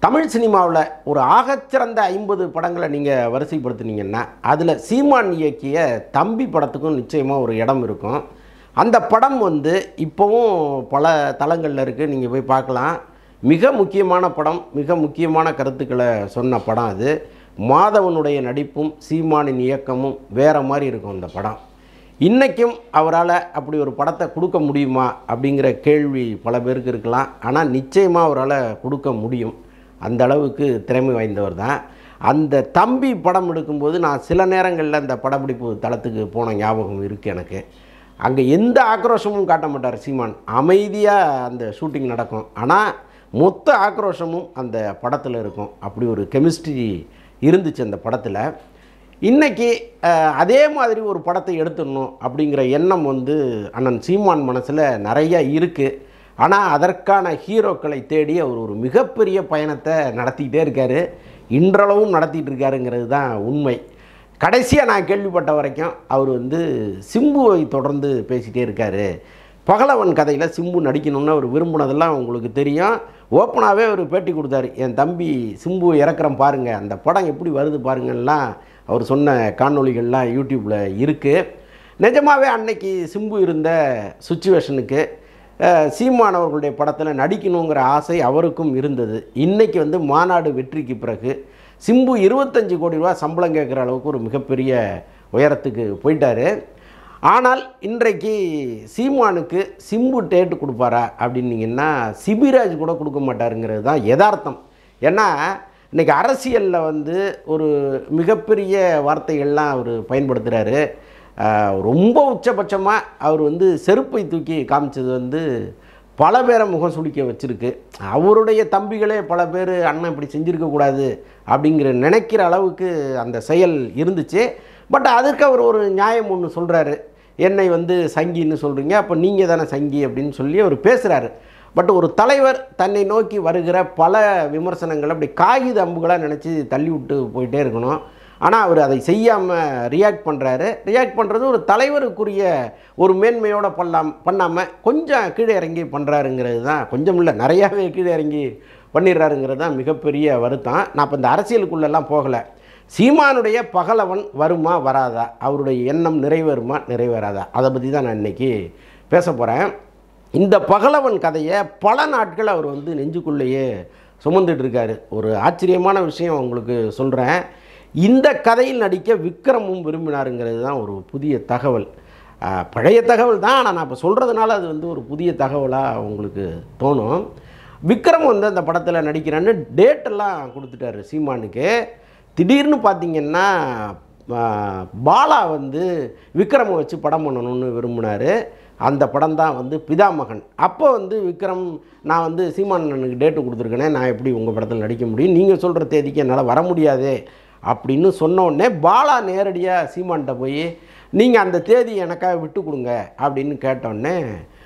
தமிழ் சினிமாவில் ஒரு ஆகச்சிறந்த ஐம்பது படங்களை நீங்கள் வரிசைப்படுத்துனீங்கன்னா அதில் சீமான் இயக்கிய தம்பி படத்துக்கும் நிச்சயமாக ஒரு இடம் இருக்கும் அந்த படம் வந்து இப்போவும் பல தளங்களில் இருக்குது நீங்கள் போய் பார்க்கலாம் மிக முக்கியமான படம் மிக முக்கியமான கருத்துக்களை சொன்ன படம் அது மாதவனுடைய நடிப்பும் சீமானின் இயக்கமும் வேறு மாதிரி இருக்கும் அந்த படம் இன்றைக்கும் அவரால் அப்படி ஒரு படத்தை கொடுக்க முடியுமா அப்படிங்கிற கேள்வி பல பேருக்கு இருக்கலாம் ஆனால் நிச்சயமாக அவரால் கொடுக்க முடியும் அந்த அளவுக்கு திறமை வாய்ந்தவர் தான் அந்த தம்பி படம் எடுக்கும்போது நான் சில நேரங்களில் அந்த படப்பிடிப்பு தளத்துக்கு போன ஞாபகம் இருக்குது எனக்கு அங்கே எந்த ஆக்ரோஷமும் காட்ட மாட்டார் சீமான் அமைதியாக அந்த ஷூட்டிங் நடக்கும் ஆனால் மொத்த ஆக்ரோஷமும் அந்த படத்தில் இருக்கும் அப்படி ஒரு கெமிஸ்ட்ரி இருந்துச்சு அந்த படத்தில் இன்றைக்கி அதே மாதிரி ஒரு படத்தை எடுத்துடணும் அப்படிங்கிற எண்ணம் வந்து அண்ணன் சீமான் மனசில் நிறைய இருக்குது ஆனால் அதற்கான ஹீரோக்களை தேடி அவர் ஒரு மிகப்பெரிய பயணத்தை நடத்திக்கிட்டே இருக்கார் இன்றளவும் நடத்திட்டு இருக்காருங்கிறது தான் உண்மை கடைசியாக நான் கேள்விப்பட்ட வரைக்கும் அவர் வந்து சிம்புவை தொடர்ந்து பேசிகிட்டே இருக்கார் பகலவன் கதையில் சிம்பு நடிக்கணும்னு அவர் விரும்பினதெல்லாம் உங்களுக்கு தெரியும் ஓப்பனாகவே அவர் பேட்டி கொடுத்தாரு என் தம்பி சிம்பு இறக்குறேன் பாருங்கள் அந்த படம் எப்படி வருது பாருங்கள்லாம் அவர் சொன்ன காணொளிகள்லாம் யூடியூப்பில் இருக்குது நிஜமாகவே அன்னைக்கு சிம்பு இருந்த சுச்சுவேஷனுக்கு அஹ், சீமான் அவர்களுடைய படத்தில் நடிக்கணுங்கிற ஆசை அவருக்கும் இருந்தது இன்றைக்கி வந்து மாநாடு வெற்றிக்கு பிறகு சிம்பு இருபத்தஞ்சு கோடி ரூபா சம்பளம் கேட்குற அளவுக்கு ஒரு மிகப்பெரிய உயரத்துக்கு போயிட்டாரு ஆனால் இன்றைக்கு சீமானுக்கு சிம்பு டேட்டு கொடுப்பாரா அப்படின்னீங்கன்னா சிபிராஜ் கூட கொடுக்க மாட்டாருங்கிறது தான் யதார்த்தம் ஏன்னா இன்றைக்கி அரசியலில் வந்து ஒரு மிகப்பெரிய வார்த்தைகள்லாம் அவர் பயன்படுத்துகிறாரு ஆஹ் ரொம்ப உச்சபட்சமாக அவர் வந்து செருப்பை தூக்கி காமிச்சது வந்து பல பேரை முகம் சுளிக்க வச்சுருக்கு அவருடைய தம்பிகளே பல பேர் அண்ணன் இப்படி செஞ்சுருக்கக்கூடாது அப்படிங்கிற நினைக்கிற அளவுக்கு அந்த செயல் இருந்துச்சு பட் அதுக்கு அவர் ஒரு நியாயம் ஒன்று சொல்கிறாரு என்னை வந்து சங்கின்னு சொல்கிறீங்க அப்போ நீங்கள் தானே சங்கி அப்படின்னு சொல்லி அவர் பேசுகிறாரு பட் ஒரு தலைவர் தன்னை நோக்கி வருகிற பல விமர்சனங்கள் அப்படி காகித அம்புகளாக நினச்சி தள்ளி விட்டு போயிட்டே இருக்கணும் ஆனால் அவர் அதை செய்யாமல் ரியாக்ட் பண்ணுறாரு ரியாக்ட் பண்ணுறது ஒரு தலைவருக்குரிய ஒரு மேன்மையோட பண்ணலாம் பண்ணாமல் கொஞ்சம் கீழே இறங்கி பண்ணுறாருங்கிறது தான் கொஞ்சம் இல்லை நிறையாவே கீழே இறங்கி பண்ணிடுறாருங்கிறது தான் மிகப்பெரிய வருத்தம் நான் இப்போ இந்த அரசியலுக்குள்ளெல்லாம் போகலை சீமானுடைய பகலவன் வருமா வராதா அவருடைய எண்ணம் நிறைவேறுமா நிறைவேறாதா அதை பற்றி தான் நான் இன்றைக்கி பேச போகிறேன் இந்த பகலவன் கதையை பல நாட்கள் அவர் வந்து நெஞ்சுக்குள்ளேயே சுமந்துட்டு இருக்காரு ஒரு ஆச்சரியமான விஷயம் உங்களுக்கு சொல்கிறேன் இந்த கதையில் நடிக்க விக்ரமும் விரும்பினாருங்கிறது தான் ஒரு புதிய தகவல் ஆஹ், பழைய தகவல் தான் ஆனால் நான் இப்போ சொல்கிறதுனால அது வந்து ஒரு புதிய தகவலாக உங்களுக்கு தோணும் விக்ரம் வந்து அந்த படத்தில் நடிக்கிறேன்னு டேட்டெல்லாம் கொடுத்துட்டாரு சீமானுக்கு திடீர்னு பார்த்தீங்கன்னா ஆஹ், பாலா வந்து விக்ரமை வச்சு படம் பண்ணணும்னு விரும்பினார் அந்த படம் தான் வந்து பிதாமகன் அப்போ வந்து விக்ரம் நான் வந்து சீமான் அண்ணனுக்கு டேட்டு கொடுத்துருக்கேனே நான் எப்படி உங்கள் படத்தில் நடிக்க முடியும் நீங்கள் சொல்கிற தேதிக்கு என்னால் வர முடியாதே அப்படின்னு சொன்ன உடனே பாலா நேரடியாக சீமான்கிட்ட போய் நீங்கள் அந்த தேதி எனக்காக விட்டு கொடுங்க அப்படின்னு கேட்டோடனே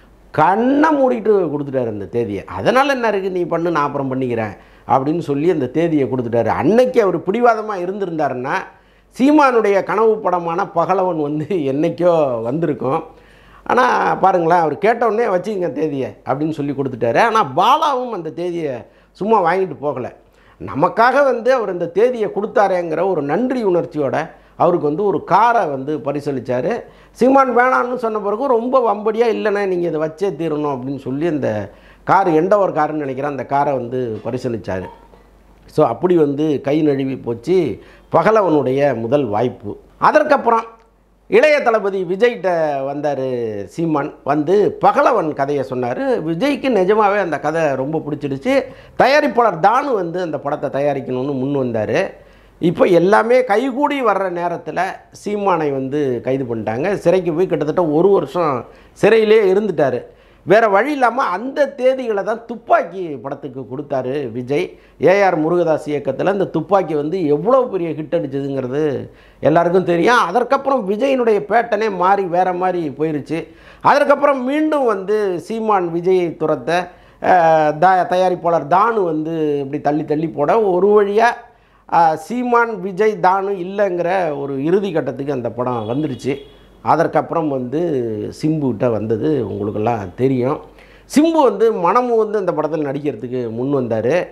கண்ணை மூடிட்டு கொடுத்துட்டாரு அந்த தேதியை அதனால் என்ன இருக்குது நீ பண்ணு நான் அப்புறம் பண்ணிக்கிறேன் அப்படின்னு சொல்லி அந்த தேதியை கொடுத்துட்டாரு அன்னைக்கு அவர் பிடிவாதமாக இருந்திருந்தாருன்னா சீமானுடைய கனவு படமான பகலவன் வந்து என்னைக்கோ வந்திருக்கும் ஆனால் பாருங்களேன் அவர் கேட்டவுடனே வச்சுக்கங்க தேதியை அப்படின்னு சொல்லி கொடுத்துட்டாரு ஆனால் பாலாவும் அந்த தேதியை சும்மா வாங்கிட்டு போகலை நமக்காக வந்து அவர் இந்த தேதியை கொடுத்தாரேங்கிற ஒரு நன்றி உணர்ச்சியோட அவருக்கு வந்து ஒரு காரை வந்து பரிசளித்தார் சீமான் வேணான்னு சொன்ன பிறகு ரொம்ப வம்படியாக இல்லைண்ணே நீங்கள் இதை வச்சே தீரணும் அப்படின்னு சொல்லி அந்த கார் எண்டவர் காருன்னு நினைக்கிறேன் அந்த காரை வந்து பரிசளித்தார் ஸோ அப்படி வந்து கை நழுவி போச்சு பகலவனுடைய முதல் வாய்ப்பு அதற்கப்புறம் இளைய தளபதி விஜய்கிட்ட வந்தார் சீமான் வந்து பகலவன் கதையை சொன்னார் விஜய்க்கு நிஜமாகவே அந்த கதை ரொம்ப பிடிச்சிடுச்சு தயாரிப்பாளர் தானு வந்து அந்த படத்தை தயாரிக்கணும்னு முன் வந்தார் இப்போ எல்லாமே கைகூடி வர்ற நேரத்தில் சீமானை வந்து கைது பண்ணிட்டாங்க சிறைக்கு போய் கிட்டத்தட்ட ஒரு வருஷம் சிறையிலே இருந்துட்டார் வேறு வழி இல்லாமல் அந்த தேதிகளை தான் துப்பாக்கி படத்துக்கு கொடுத்தாரு விஜய் ஏஆர் முருகதாஸ் இயக்கத்தில் இந்த துப்பாக்கி வந்து எவ்வளோ பெரிய ஹிட் அடிச்சதுங்கிறது எல்லாருக்கும் தெரியும் அதற்கப்புறம் விஜயினுடைய பேட்டனே மாறி வேறு மாதிரி போயிருச்சு அதற்கப்புறம் மீண்டும் வந்து சீமான் விஜயை துரத்த அஹ், த தயாரிப்பாளர் தானு வந்து இப்படி தள்ளி தள்ளி போட ஒரு வழியாக சீமான் விஜய் தானு இல்லைங்கிற ஒரு இறுதி கட்டத்துக்கு அந்த படம் வந்துடுச்சு அதற்கப்புறம் வந்து சிம்புகிட்ட வந்தது உங்களுக்கெல்லாம் தெரியும் சிம்பு வந்து மனமு வந்து அந்த படத்தில் நடிக்கிறதுக்கு முன் வந்தார்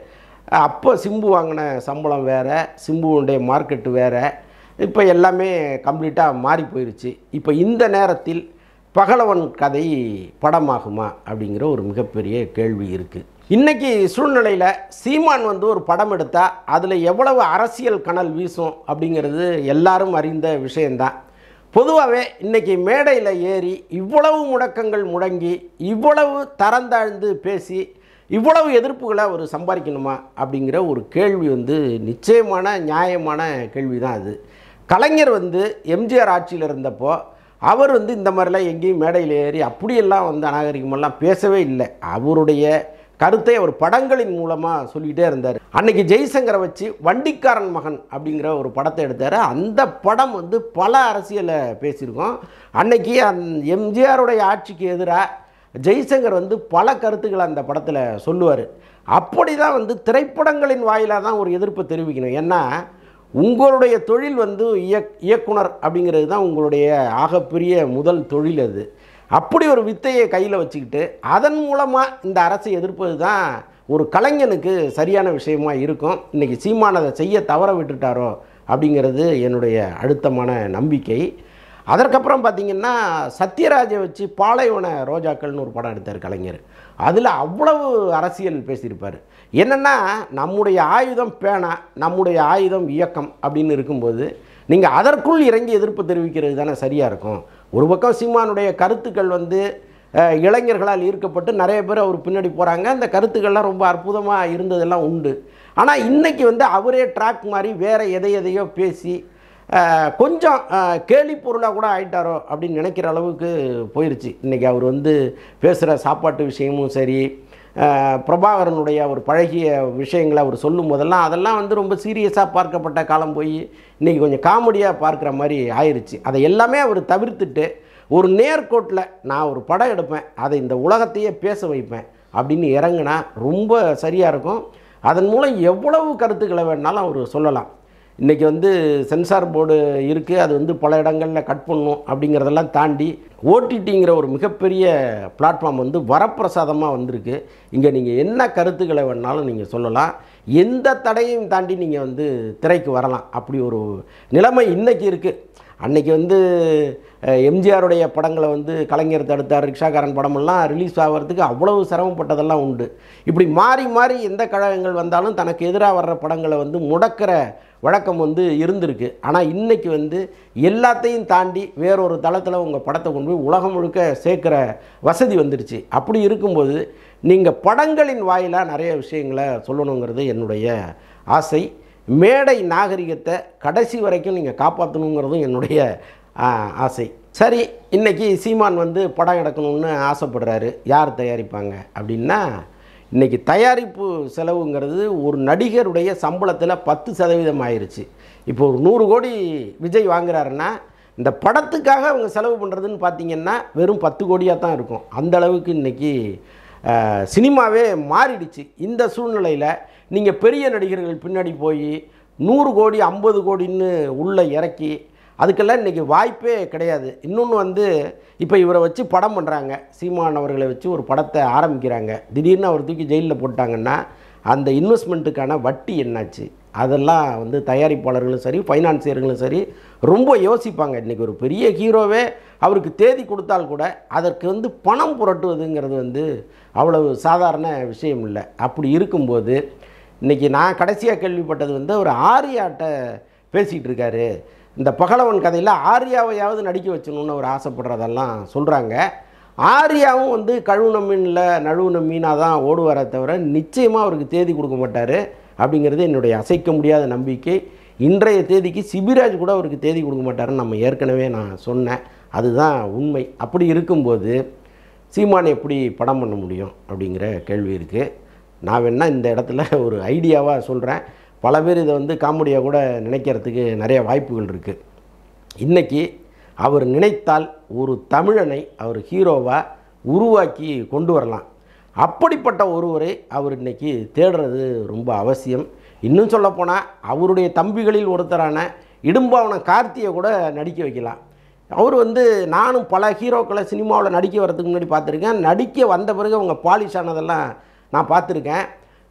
அப்போ சிம்பு வாங்கின சம்பளம் வேறு சிம்புவுடைய மார்க்கெட்டு வேறு இப்போ எல்லாமே கம்ப்ளீட்டாக மாறி போயிருச்சு இப்போ இந்த நேரத்தில் பகலவன் கதை படமாகுமா அப்படிங்கிற ஒரு மிகப்பெரிய கேள்வி இருக்குது இன்றைக்கி சூழ்நிலையில் சீமான் வந்து ஒரு படம் எடுத்தால் அதில் எவ்வளவு அரசியல் கனல் வீசும் அப்படிங்கிறது எல்லாரும் அறிந்த விஷயந்தான் பொதுவாகவே இன்றைக்கி மேடையில் ஏறி இவ்வளவு முடக்கங்கள் முடங்கி இவ்வளவு தரந்தாழ்ந்து பேசி இவ்வளவு எதிர்ப்புகளை அவர் சம்பாதிக்கணுமா அப்படிங்கிற ஒரு கேள்வி வந்து நிச்சயமான நியாயமான கேள்வி தான் அது கலைஞர் வந்து எம்ஜிஆர் ஆட்சியில் இருந்தப்போ அவர் வந்து இந்த மாதிரிலாம் எங்கேயும் மேடையில் ஏறி அப்படியெல்லாம் வந்து அநாகரிகமெல்லாம் பேசவே இல்லை அவருடைய கருத்தை அவர் படங்களின் மூலமாக சொல்லிகிட்டே இருந்தார் அன்னைக்கு ஜெய்சங்கரை வச்சு வண்டிக்காரன் மகன் அப்படிங்கிற ஒரு படத்தை எடுத்தார் அந்த படம் வந்து பல அரசியலை பேசியிருக்கோம் அன்னைக்கு அந் எம்ஜிஆருடைய ஆட்சிக்கு எதிராக ஜெய்சங்கர் வந்து பல கருத்துக்களை அந்த படத்தில் சொல்லுவார் அப்படி தான் வந்து திரைப்படங்களின் வாயிலாக தான் ஒரு எதிர்ப்பை தெரிவிக்கணும் ஏன்னா உங்களுடைய தொழில் வந்து இயக் இயக்குனர் அப்படிங்கிறது தான் உங்களுடைய ஆகப்பெரிய முதல் தொழில் அது அப்படி ஒரு வித்தையை கையில் வச்சுக்கிட்டு அதன் மூலமாக இந்த அரசை எதிர்ப்பது தான் ஒரு கலைஞனுக்கு சரியான விஷயமா இருக்கும் இன்றைக்கி சீமான் அதை செய்ய தவற விட்டுட்டாரோ அப்படிங்கிறது என்னுடைய அழுத்தமான நம்பிக்கை அதற்கப்புறம் பார்த்திங்கன்னா சத்யராஜை வச்சு பாலைவன ரோஜாக்கள்னு ஒரு படம் எடுத்தார் கலைஞர் அதில் அவ்வளவு அரசியல் பேசியிருப்பார் என்னென்னா நம்முடைய ஆயுதம் பேனா நம்முடைய ஆயுதம் இயக்கம் அப்படின்னு இருக்கும்போது நீங்கள் அதற்குள் இறங்கி எதிர்ப்பு தெரிவிக்கிறது தானே சரியாக இருக்கும் ஒரு பக்கம் சீமானுடைய கருத்துக்கள் வந்து அஹ், இளைஞர்களால் ஈர்க்கப்பட்டு நிறைய பேர் அவர் பின்னாடி போகிறாங்க அந்த கருத்துக்கள்லாம் ரொம்ப அற்புதமாக இருந்ததெல்லாம் உண்டு ஆனால் இன்றைக்கி வந்து அவரே ட்ராக் மாதிரி வேறு எதை எதையோ பேசி அஹ், கொஞ்சம் அஹ், கேலி பொருளாக கூட ஆயிட்டாரோ அப்படின்னு நினைக்கிற அளவுக்கு போயிருச்சு இன்றைக்கி அவர் வந்து பேசுகிற சாப்பாட்டு விஷயமும் சரி அஹ், பிரபாகரனுடைய ஒரு பழகிய விஷயங்களை அவர் சொல்லும் போதெல்லாம் அதெல்லாம் வந்து ரொம்ப சீரியஸாக பார்க்கப்பட்ட காலம் போய் இன்றைக்கி கொஞ்சம் காமெடியாக பார்க்குற மாதிரி ஆயிருச்சு அதை எல்லாமே அவர் தவிர்த்துட்டு ஒரு நேர்கோட்டில் நான் ஒரு படம் எடுப்பேன் அதை இந்த உலகத்தையே பேச வைப்பேன் அப்படின்னு இறங்குனா ரொம்ப சரியாக இருக்கும் அதன் மூலம் எவ்வளவு கருத்துக்களை வேணாலும் அவர் சொல்லலாம் இன்றைக்கி வந்து சென்சார் போர்டு இருக்குது அது வந்து பல இடங்களில் கட் பண்ணும் அப்படிங்கிறதெல்லாம் தாண்டி ஓடிடிங்கிற ஒரு மிகப்பெரிய பிளாட்ஃபார்ம் வந்து வரப்பிரசாதமாக வந்திருக்கு இங்கே நீங்கள் என்ன கருத்துக்களை வேணாலும் நீங்கள் சொல்லலாம் எந்த தடையையும் தாண்டி நீங்கள் வந்து திரைக்கு வரலாம் அப்படி ஒரு நிலைமை இன்றைக்கி இருக்குது அன்னைக்கு வந்து அஹ், எம்ஜிஆருடைய படங்களை வந்து கலைஞர் தடுத்தார் ரிக்ஷாக்காரன் படமெல்லாம் ரிலீஸ் ஆகிறதுக்கு அவ்வளவு சிரமப்பட்டதெல்லாம் உண்டு இப்படி மாறி மாறி எந்த கழகங்கள் வந்தாலும் தனக்கு எதிராக வர்ற படங்களை வந்து முடக்கிற வழக்கம் வந்து இருந்திருக்கு ஆனால் இன்னைக்கு வந்து எல்லாத்தையும் தாண்டி வேறொரு தளத்தில் உங்கள் படத்தை கொண்டு போய் உலகம் முழுக்க சேர்க்குற வசதி வந்துருச்சு அப்படி இருக்கும்போது நீங்கள் படங்களின் வாயிலாக நிறைய விஷயங்களை சொல்லணுங்கிறது என்னுடைய ஆசை மேடை நாகரிகத்தை கடைசி வரைக்கும் நீங்கள் காப்பாற்றணுங்கிறதும் என்னுடைய ஆ, ஆசை சரி இன்னைக்கு சீமான் வந்து படம் எடுக்கணும்னு ஆசைப்படுறாரு யார் தயாரிப்பாங்க அப்படின்னா இன்னைக்கு தயாரிப்பு செலவுங்கிறது ஒரு நடிகருடைய சம்பளத்தில் பத்து சதவீதம் ஆயிருச்சு இப்போ ஒரு நூறு கோடி விஜய் வாங்குறாருன்னா இந்த படத்துக்காக அவங்க செலவு பண்ணுறதுன்னு பார்த்தீங்கன்னா வெறும் பத்து கோடியாக தான் இருக்கும் அந்த அளவுக்கு இன்னைக்கு அஹ், சினிமாவே மாறிடுச்சு இந்த சூழ்நிலையில் நீங்கள் பெரிய நடிகர்கள் பின்னாடி போய் நூறு கோடி ஐம்பது கோடின்னு உள்ளே இறக்கி அதுக்கெல்லாம் இன்றைக்கி வாய்ப்பே கிடையாது இன்னொன்று வந்து இப்போ இவரை வச்சு படம் பண்ணுறாங்க சீமான் அவர்களை வச்சு ஒரு படத்தை ஆரம்பிக்கிறாங்க திடீர்னு அவர் தூக்கி ஜெயிலில் போட்டாங்கன்னா அந்த இன்வெஸ்ட்மெண்ட்டுக்கான வட்டி என்னாச்சு அதெல்லாம் வந்து தயாரிப்பாளர்களும் சரி ஃபைனான்சியர்களும் சரி ரொம்ப யோசிப்பாங்க இன்றைக்கி ஒரு பெரிய ஹீரோவே அவருக்கு தேதி கொடுத்தால் கூட அதற்கு வந்து பணம் புரட்டுவதுங்கிறது வந்து அவ்வளவு சாதாரண விஷயம் இல்லை அப்படி இருக்கும்போது இன்றைக்கி நான் கடைசியாக கேள்விப்பட்டது வந்து ஒரு ஆரியாட்ட பேசிகிட்டு இருக்காரு இந்த பகலவன் கதையில் ஆரியாவையாவது நடிக்க வச்சணும்னு அவர் ஆசைப்படுறதெல்லாம் சொல்கிறாங்க ஆரியாவும் வந்து கழுவுன மீனில் நழுவுன மீனாக தான் ஓடுவாரே தவிர நிச்சயமாக அவருக்கு தேதி கொடுக்க மாட்டார் அப்படிங்கிறது என்னுடைய அசைக்க முடியாத நம்பிக்கை இன்றைய தேதிக்கு சிபிராஜ் கூட அவருக்கு தேதி கொடுக்க மாட்டாருன்னு நம்ம ஏற்கனவே நான் சொன்னேன் அதுதான் உண்மை அப்படி இருக்கும்போது சீமான் எப்படி படம் பண்ண முடியும் அப்படிங்கிற கேள்வி இருக்குது நான் வேணால் இந்த இடத்துல ஒரு ஐடியாவாக சொல்கிறேன் பல பேர் இதை வந்து காமெடியாக கூட நினைக்கிறதுக்கு நிறைய வாய்ப்புகள் இருக்குது இன்றைக்கி அவர் நினைத்தால் ஒரு தமிழனை அவர் ஹீரோவாக உருவாக்கி கொண்டு வரலாம் அப்படிப்பட்ட ஒருவரை அவர் இன்னைக்கு தேடுறது ரொம்ப அவசியம் இன்னும் சொல்லப்போனால் அவருடைய தம்பிகளில் ஒருத்தரான இடும்பாவன கார்த்தியை கூட நடிக்க வைக்கலாம் அவர் வந்து நானும் பல ஹீரோக்களை சினிமாவில் நடிக்க வர்றதுக்கு முன்னாடி பார்த்துருக்கேன் நடிக்க வந்த பிறகு அவங்க பாலிஷ் ஆனதெல்லாம் நான் பார்த்துருக்கேன்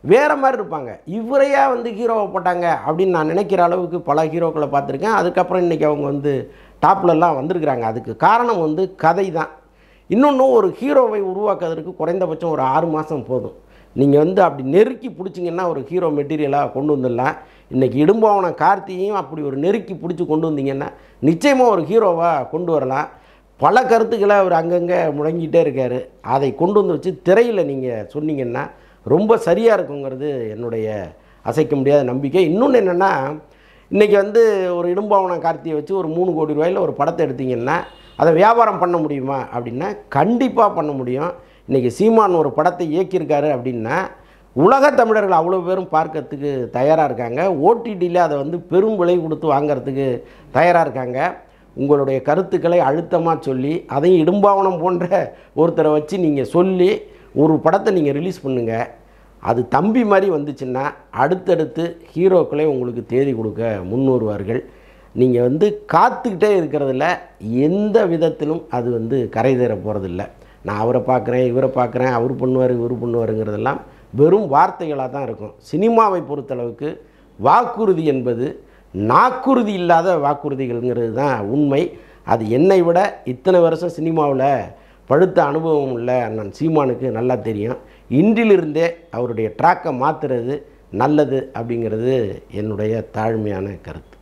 வேறு மாதிரி இருப்பாங்க இவரையா வந்து ஹீரோவை போட்டாங்க அப்படின்னு நான் நினைக்கிற அளவுக்கு பல ஹீரோக்களை பார்த்துருக்கேன் அதுக்கப்புறம் இன்றைக்கி அவங்க வந்து டாப்லலாம் வந்திருக்கிறாங்க அதுக்கு காரணம் வந்து கதை தான் இன்னொன்று ஒரு ஹீரோவை உருவாக்குறதுக்கு குறைந்தபட்சம் ஒரு ஆறு மாதம் போதும் நீங்கள் வந்து அப்படி நெருக்கி பிடிச்சிங்கன்னா ஒரு ஹீரோ மெட்டீரியலாக கொண்டு வந்துடலாம் இன்றைக்கி இடும்பாவன கார்த்தியையும் அப்படி ஒரு நெருக்கி பிடிச்சி கொண்டு வந்தீங்கன்னா நிச்சயமாக ஒரு ஹீரோவாக கொண்டு வரலாம் பல கருத்துக்களை அவர் அங்கங்கே முழங்கிட்டே இருக்கார் அதை கொண்டு வந்து வச்சு திரையில் நீங்கள் சொன்னீங்கன்னா ரொம்ப சரியாக இருக்குங்கிறது என்னுடைய அசைக்க முடியாத நம்பிக்கை இன்னொன்று என்னென்னா இன்றைக்கி வந்து ஒரு இடும்பாவன கார்த்தியை வச்சு ஒரு மூணு கோடி ரூபாயில் ஒரு படத்தை எடுத்தீங்கன்னா அதை வியாபாரம் பண்ண முடியுமா அப்படின்னா கண்டிப்பாக பண்ண முடியும் இன்றைக்கி சீமான் ஒரு படத்தை இயக்கியிருக்காரு அப்படின்னா உலக தமிழர்கள் அவ்வளோ பேரும் பார்க்கறதுக்கு தயாராக இருக்காங்க ஓடிடியில் அதை வந்து பெரும் விலை கொடுத்து வாங்குறதுக்கு தயாராக இருக்காங்க உங்களுடைய கருத்துக்களை அழுத்தமாக சொல்லி அதையும் இடும்பாவனம் போன்ற ஒருத்தரை வச்சு நீங்கள் சொல்லி ஒரு படத்தை நீங்கள் ரிலீஸ் பண்ணுங்கள் அது தம்பி மாதிரி வந்துச்சுன்னா அடுத்தடுத்து ஹீரோக்களே உங்களுக்கு தேதி கொடுக்க முன் வருவார்கள் நீங்கள் வந்து காத்துக்கிட்டே இருக்கிறதுல எந்த விதத்திலும் அது வந்து கரை தேர போகிறதில்ல நான் அவரை பார்க்குறேன் இவரை பார்க்குறேன் அவர் பண்ணுவார் இவர் பண்ணுவாருங்கிறதெல்லாம் வெறும் வார்த்தைகளாக தான் இருக்கும் சினிமாவை பொறுத்தளவுக்கு வாக்குறுதி என்பது நாக்குறுதி இல்லாத வாக்குறுதிகள்ங்கிறது தான் உண்மை அது என்னை விட இத்தனை வருஷம் சினிமாவில் பழுத்த அனுபவம் உள்ள அண்ணன் சீமானுக்கு நல்லா தெரியும் இன்றிலிருந்தே அவருடைய ட்ராக்கை மாற்றுறது நல்லது அப்படிங்கிறது என்னுடைய தாழ்மையான கருத்து